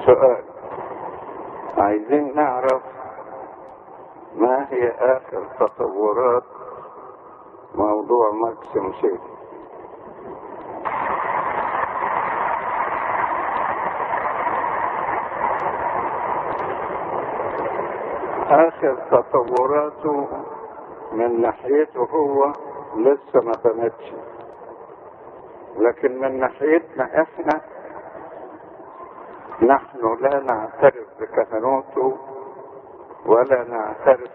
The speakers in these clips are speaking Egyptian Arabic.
سؤال عايزين نعرف ما هي آخر تطورات موضوع ماكسيم شيل آخر تطوراته من ناحيته هو لسه ما تمتش لكن من ناحيتنا احنا نحن لا نعترف بكهنوته ولا نعترف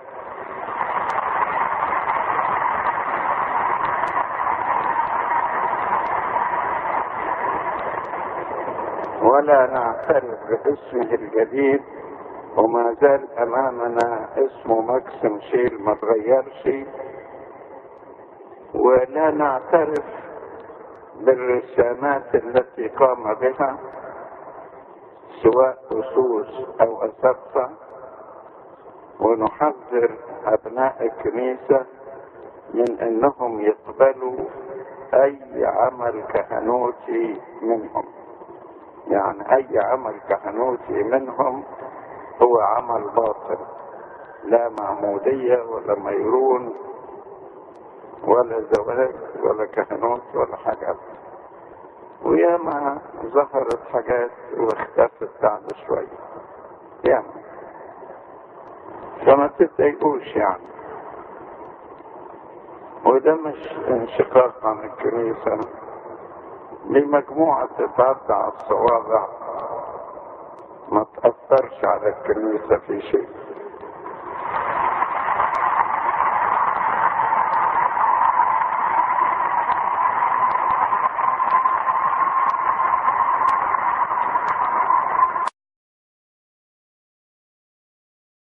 ولا نعترف باسمه الجديد وما زال امامنا اسمه ماكسيم شيل ما تغيرش ولا نعترف بالرسامات التي قام بها سواء أسوس أو أسقفة ونحذر أبناء الكنيسة من أنهم يقبلوا أي عمل كهنوتي منهم يعني أي عمل كهنوتي منهم هو عمل باطل لا معمودية ولا ميرون ولا زواج ولا كهنوت ولا حاجات وياما ظهرت حاجات واختفت بعد شوية ياما فما تتضايقوش يعني وده مش انشقاق عن الكنيسة دي مجموعة تتعدى على الصوابع ما تأثرش على الكنيسة في شيء